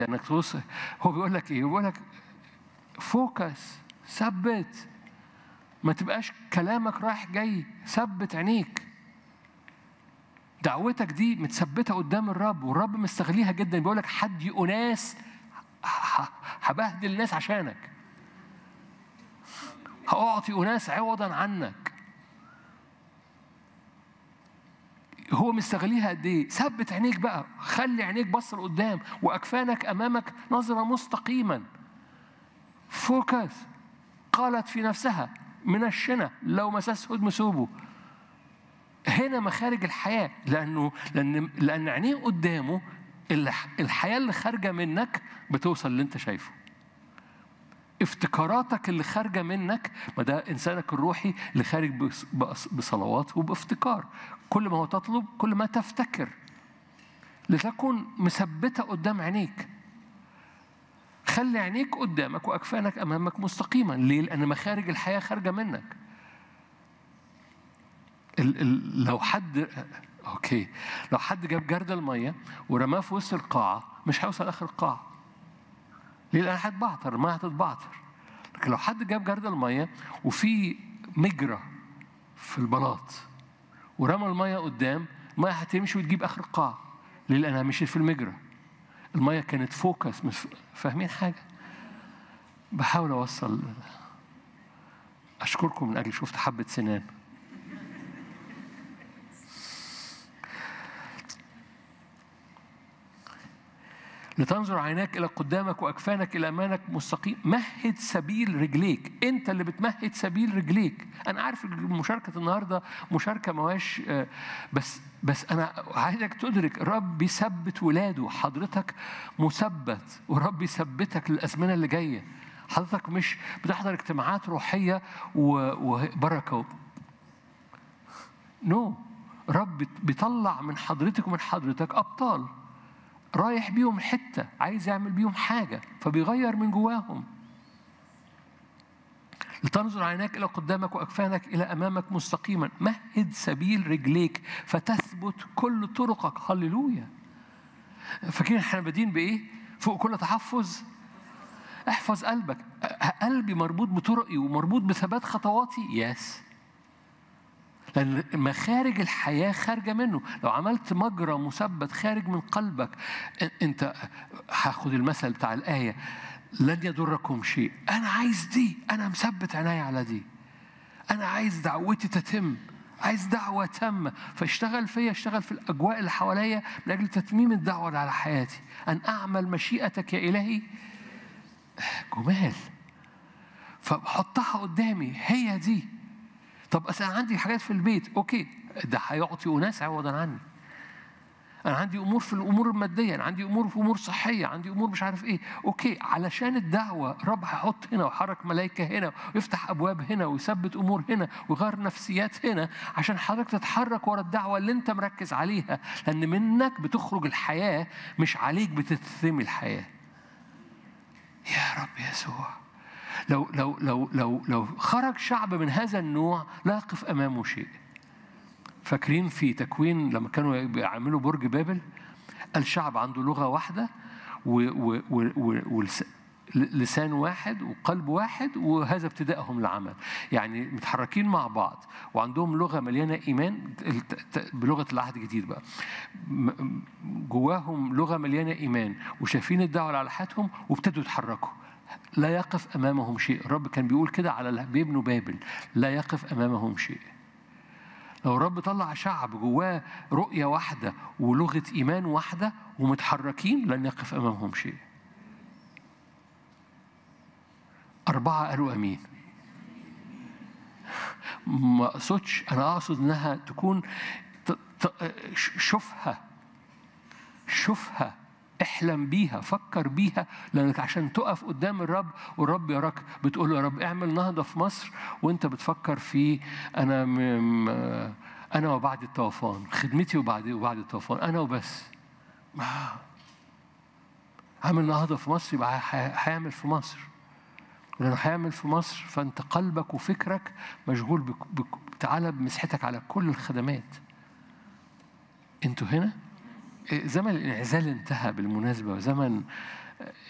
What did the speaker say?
انك توصل هو بيقول لك ايه؟ بيقول لك فوكس ثبت ما تبقاش كلامك رايح جاي ثبت عينيك دعوتك دي متثبته قدام الرب والرب مستغليها جدا بيقول لك حد اناس هبهدل الناس عشانك هأعطي أناس عوضا عنك هو مستغليها قد ايه؟ ثبت عينيك بقى، خلي عينيك بص لقدام واكفانك امامك نظره مستقيما. فوكس قالت في نفسها من الشنة لو مسس هدم ثوبه. هنا مخارج الحياه لانه لان لان عينيه قدامه الحياه اللي خارجه منك بتوصل اللي انت شايفه. افتكاراتك اللي خارجة منك ما ده إنسانك الروحي اللي خارج بصلوات وبافتكار كل ما هو تطلب كل ما تفتكر لتكن مثبتة قدام عينيك خلي عينيك قدامك وأكفانك أمامك مستقيما ليه؟ لأن مخارج الحياة خارجة منك ال ال لو حد اوكي لو حد جاب جرد الميه ورماه في وسط القاعه مش هيوصل اخر القاعه ليه؟ لأن هتبعتر ما هتتبعتر لكن لو حد جاب جرد المية وفي مجرى في البلاط ورمى المية قدام المية هتمشي وتجيب آخر القاع ليه؟ لأنها مشيت في المجرى المية كانت فوكس مش فاهمين حاجة؟ بحاول أوصل أشكركم من أجل شفت حبة سنان لتنظر عيناك إلى قدامك وأكفانك إلى أمامك مستقيم مهد سبيل رجليك أنت اللي بتمهد سبيل رجليك أنا عارف مشاركة النهاردة مشاركة مواش بس بس أنا عايزك تدرك الرب بيثبت ولاده حضرتك مثبت ورب يثبتك للأزمنة اللي جاية حضرتك مش بتحضر اجتماعات روحية وبركة نو no. رب بيطلع من حضرتك ومن حضرتك أبطال رايح بيهم حتة عايز يعمل بيهم حاجة فبيغير من جواهم لتنظر عيناك إلى قدامك وأكفانك إلى أمامك مستقيما مهد سبيل رجليك فتثبت كل طرقك هللويا فاكرين احنا بادين بإيه؟ فوق كل تحفظ احفظ قلبك قلبي مربوط بطرقي ومربوط بثبات خطواتي يس لأن مخارج الحياة خارجة منه لو عملت مجرى مثبت خارج من قلبك أنت هاخد المثل بتاع الآية لن يضركم شيء أنا عايز دي أنا مثبت عيني على دي أنا عايز دعوتي تتم عايز دعوة تامة فاشتغل فيا اشتغل في الأجواء اللي حواليا من أجل تتميم الدعوة اللي على حياتي أن أعمل مشيئتك يا إلهي جمال فحطها قدامي هي دي طب أصل أنا عندي حاجات في البيت أوكي ده هيعطي أناس عوضا عني أنا عندي أمور في الأمور المادية أنا عندي أمور في أمور صحية عندي أمور مش عارف إيه أوكي علشان الدعوة رب هيحط هنا ويحرك ملائكة هنا ويفتح أبواب هنا ويثبت أمور هنا ويغير نفسيات هنا عشان حضرتك تتحرك ورا الدعوة اللي أنت مركز عليها لأن منك بتخرج الحياة مش عليك بتتثمي الحياة يا رب يسوع لو لو لو لو لو خرج شعب من هذا النوع لا يقف امامه شيء. فاكرين في تكوين لما كانوا بيعملوا برج بابل الشعب عنده لغه واحده ولسان واحد وقلب واحد وهذا ابتدائهم العمل يعني متحركين مع بعض وعندهم لغه مليانه ايمان بلغه العهد الجديد بقى جواهم لغه مليانه ايمان وشايفين الدعوه على حياتهم وابتدوا يتحركوا لا يقف امامهم شيء الرب كان بيقول كده على بيبنوا بابل لا يقف امامهم شيء لو الرب طلع شعب جواه رؤية واحدة ولغة إيمان واحدة ومتحركين لن يقف أمامهم شيء أربعة قالوا أمين ما أقصدش أنا أقصد إنها تكون شوفها شوفها احلم بيها فكر بيها لانك عشان تقف قدام الرب والرب يراك بتقول له يا رب اعمل نهضه في مصر وانت بتفكر في انا م... انا وبعد الطوفان خدمتي وبعد وبعد الطوفان انا وبس عامل نهضه في مصر يبقى هيعمل في مصر ولانه هيعمل في مصر فانت قلبك وفكرك مشغول بك... بك... تعالى بمسحتك على كل الخدمات انتوا هنا زمن الانعزال انتهى بالمناسبة وزمن